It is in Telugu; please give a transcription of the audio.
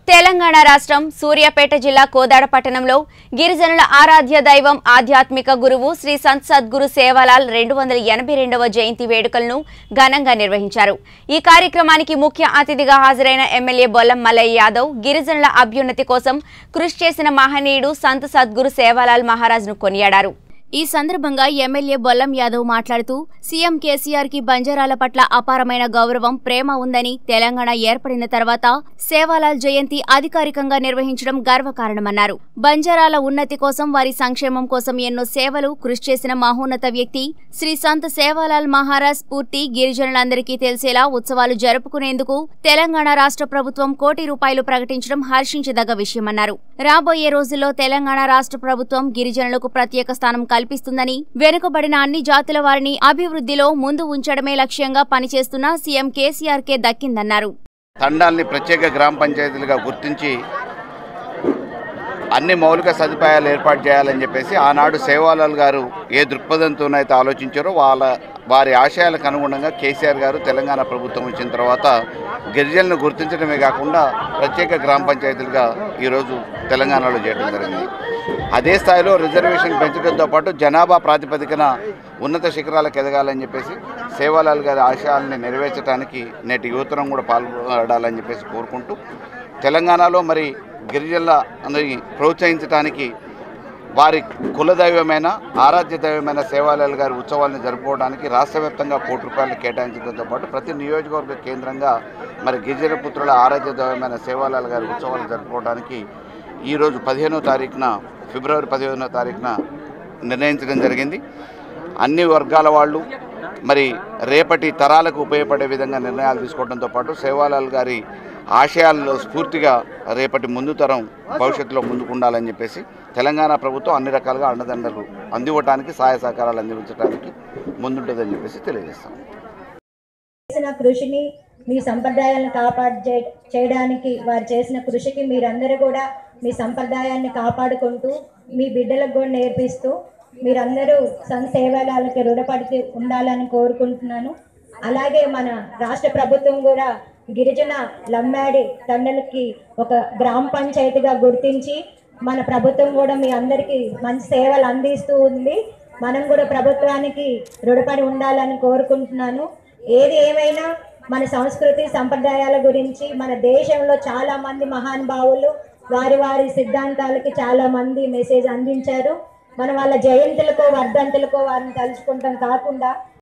తెలంగాణ రాష్ట్రం సూర్యాపేట జిల్లా కోదాడ పట్టణంలో గిరిజనుల ఆరాధ్య దైవం ఆధ్యాత్మిక గురువు శ్రీ సంత్ సద్గురు సేవాలాల్ రెండు వందల ఎనభై రెండవ జయంతి వేడుకలను ఘనంగా నిర్వహించారు ఈ కార్యక్రమానికి ముఖ్య అతిథిగా హాజరైన ఎమ్మెల్యే బొల్లం మల్లయ్య యాదవ్ గిరిజనుల అభ్యున్నతి కోసం కృషి చేసిన మహనీయుడు సంత్ సద్గురు సేవాలాల్ మహారాజ్ను కొనియాడారు ఈ సందర్భంగా ఎమ్మెల్యే బొల్లం యాదవ్ మాట్లాడుతూ సీఎం కేసీఆర్ కి బంజారాల పట్ల అపారమైన గౌరవం ప్రేమ ఉందని తెలంగాణ ఏర్పడిన తర్వాత సేవాలాల్ జయంతి అధికారికంగా నిర్వహించడం గర్వకారణమన్నారు బంజారాల ఉన్నతి కోసం వారి సంక్షేమం కోసం ఎన్నో సేవలు కృషి చేసిన మహోన్నత వ్యక్తి శ్రీ సంత్ సేవాలాల్ మహారాజ్ స్ఫూర్తి గిరిజనులందరికీ తెలిసేలా ఉత్సవాలు జరుపుకునేందుకు తెలంగాణ రాష్ట్ర ప్రభుత్వం కోటి రూపాయలు ప్రకటించడం హర్షించదగ్గ విషయమన్నారు రాబోయే రోజుల్లో తెలంగాణ రాష్ట్ర ప్రభుత్వం గిరిజనులకు ప్రత్యేక స్థానం కల్పిస్తుందని వెనుకబడిన అన్ని జాతుల వారిని అభివృద్ధిలో ముందు ఉంచడమే లక్ష్యంగా పనిచేస్తున్న సీఎం కేసీఆర్ కే దక్కిందన్నారు తండాల్ని ప్రత్యేక గ్రామ పంచాయతీలుగా గుర్తించి అన్ని మౌలిక సదుపాయాలు ఏర్పాటు చేయాలని చెప్పేసి ఆనాడు సేవాలాల్ గారు ఏ దృక్పథంతోనైతే ఆలోచించారో వాళ్ళ వారి ఆశయాలకు అనుగుణంగా కేసీఆర్ గారు తెలంగాణ ప్రభుత్వం వచ్చిన తర్వాత గిరిజనులను గుర్తించడమే కాకుండా ప్రత్యేక గ్రామ పంచాయతీలుగా ఈరోజు తెలంగాణలో చేయడం జరిగింది అదే స్థాయిలో రిజర్వేషన్ పెంచడంతో పాటు జనాభా ప్రాతిపదికన ఉన్నత శిఖరాలకు ఎదగాలని చెప్పేసి సేవాలాల్ గారి ఆశయాలని నెరవేర్చడానికి నేటి యువతరం కూడా పాల్గొనాలని చెప్పేసి కోరుకుంటూ తెలంగాణలో మరి గిరిజనుల అందరినీ ప్రోత్సహించడానికి వారి కులదైవమైన ఆరాధ్య దైవమైన సేవాలాల్ గారి ఉత్సవాలను జరుపుకోవడానికి రాష్ట్ర వ్యాప్తంగా కోటి రూపాయలు కేటాయించడంతో పాటు ప్రతి నియోజకవర్గ కేంద్రంగా మరి గిరిజన పుత్రుల ఆరాధ్య దైవమైన సేవాలాల్ గారి ఉత్సవాలు జరుపుకోవడానికి ఈరోజు పదిహేనో తారీఖున ఫిబ్రవరి పదిహేనో తారీఖున నిర్ణయించడం జరిగింది అన్ని వర్గాల వాళ్ళు మరి రేపటి తరాలకు ఉపయోగపడే విధంగా నిర్ణయాలు తీసుకోవడంతో పాటు సేవాలాల్ గారి ఆశయాల్లో స్ఫూర్తిగా రేపటి ముందు తరం భవిష్యత్తులో ముందుకు ఉండాలని చెప్పేసి తెలంగాణ ప్రభుత్వం అన్ని రకాలుగా అండదండలు అందివ్వటానికి సహాయ సహకారాలు అందించడానికి ముందుంటుందని చెప్పేసి తెలియజేస్తాం చేసిన కృషిని మీ సంప్రదాయాలను కాపాడు చే- చేయడానికి వారు చేసిన కృషికి మీరందరూ కూడా మీ సంప్రదాయాన్ని కాపాడుకుంటూ మీ బిడ్డలకు కూడా నేర్పిస్తూ మీరందరూ సంఘ సేవలకి రుణపడి ఉండాలని కోరుకుంటున్నాను అలాగే మన రాష్ట్ర ప్రభుత్వం కూడా గిరిజన లమ్మాడి తండలకి ఒక గ్రామ పంచాయతీగా గుర్తించి మన ప్రభుత్వం కూడా మీ అందరికీ మంచి సేవలు అందిస్తూ ఉంది మనం కూడా ప్రభుత్వానికి రుణపడి ఉండాలని కోరుకుంటున్నాను ఏది ఏమైనా మన సంస్కృతి సంప్రదాయాల గురించి మన దేశంలో చాలా మంది మహానుభావులు వారి వారి సిద్ధాంతాలకి చాలా మంది మెసేజ్ అందించారు మనం వాళ్ళ జయంతులకో వర్ధంతులకో వారిని తలుచుకుంటాం కాకుండా